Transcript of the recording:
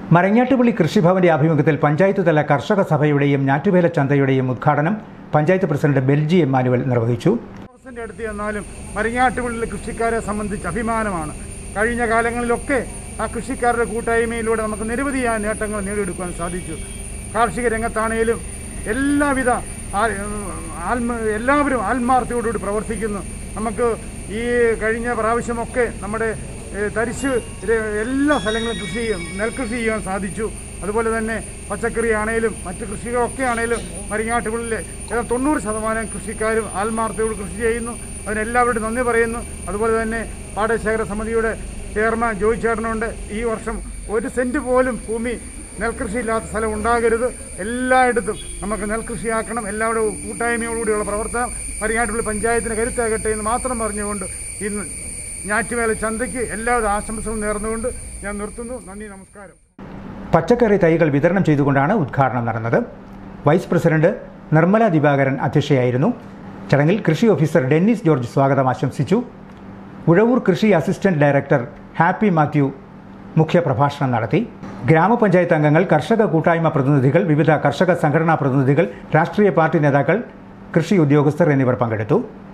മരങ്ങാട്ടുപള്ളി കൃഷിഭവന്റെ ആഭിമുഖ്യത്തിൽ പഞ്ചായത്ത് തല കർഷക സഭയുടെയും ഞാറ്റുവേല ചന്തയുടെയും ഉദ്ഘാടനം പഞ്ചായത്ത് പ്രസിഡന്റ് ബെൽജി എമ്മാനുവൽ നിർവഹിച്ചു ഉദ്യോഗസ്ഥന്റെ അടുത്ത് ചെന്നാലും മരിങ്ങാട്ടുപള്ളിയിലെ കൃഷിക്കാരെ സംബന്ധിച്ച് അഭിമാനമാണ് കഴിഞ്ഞ കാലങ്ങളിലൊക്കെ ആ കൃഷിക്കാരുടെ കൂട്ടായ്മയിലൂടെ നമുക്ക് നിരവധിയായ നേട്ടങ്ങൾ നേടിയെടുക്കാൻ സാധിച്ചു കാർഷിക രംഗത്താണേലും എല്ലാവിധ ആ- ആത്മ എല്ലാവരും ആത്മാർത്ഥയോടുകൂടി പ്രവർത്തിക്കുന്നു നമുക്ക് ഈ കഴിഞ്ഞ പ്രാവശ്യമൊക്കെ നമ്മുടെ ഏഹ്, തരിശ് ര- എല്ലാ സ്ഥലങ്ങളും കൃഷി ചെയ്യാൻ നെൽകൃഷി ചെയ്യാൻ സാധിച്ചു അതുപോലെ തന്നെ പച്ചക്കറി ആണേലും മറ്റ് കൃഷികളൊക്കെ ആണേലും മരിങ്ങാട്ടുകളിലെ ഏതാണ്ട് തൊണ്ണൂറ് ശതമാനം കൃഷിക്കാരും ആത്മാർത്ഥയോട് കൃഷി ചെയ്യുന്നു അതിനെല്ലാവരോടും നന്ദി പറയുന്നു അതുപോലെ തന്നെ പാടശേഖര സമിതിയുടെ ചെയർമാൻ ജോയി ചേട്ടനുണ്ട് ഈ വർഷം ഒരു സെന്റ് പോലും ഭൂമി നെൽകൃഷി ഇല്ലാത്ത സ്ഥലം ഉണ്ടാകരുത് എല്ലായിടത്തും നമുക്ക് നെൽകൃഷിയാക്കണം എല്ലാവരും കൂട്ടായ്മയോടുകൂടിയുള്ള പ്രവർത്തനം മരിങ്ങാട്ടുപള്ളി പഞ്ചായത്തിന് കരുത്താകട്ടെ എന്ന് മാത്രം പറഞ്ഞുകൊണ്ട് ഇന്ന് ഞാറ്റുവേല ചന്തയ്ക്ക് എല്ലാവിധ ആശംസകളും നേർന്നുകൊണ്ട് ഞാൻ നിർത്തുന്നു നന്ദി നമസ്കാരം പച്ചക്കറി തൈകൾ വിതരണം ചെയ്തുകൊണ്ടാണ് ഉദ്ഘാടനം നടന്നത് വൈസ് പ്രസിഡന്റ് നിർമ്മല ദിവാകരൻ അധ്യക്ഷയായിരുന്നു ചടങ്ങിൽ കൃഷി ഓഫീസർ ഡെന്നിസ് ജോർജ് സ്വാഗതം ആശംസിച്ചു ഉഴവൂർ കൃഷി അസിസ്റ്റന്റ് ഡയറക്ടർ ഹാപ്പി മാത്യു മുഖ്യപ്രഭാഷണം നടത്തി ഗ്രാമപഞ്ചായത്ത് അംഗങ്ങൾ കർഷക കൂട്ടായ്മ പ്രതിനിധികൾ വിവിധ കർഷക സംഘടനാ പ്രതിനിധികൾ രാഷ്ട്രീയ പാർട്ടി നേതാക്കൾ കൃഷി ഉദ്യോഗസ്ഥർ എന്നിവർ പങ്കെടുത്തു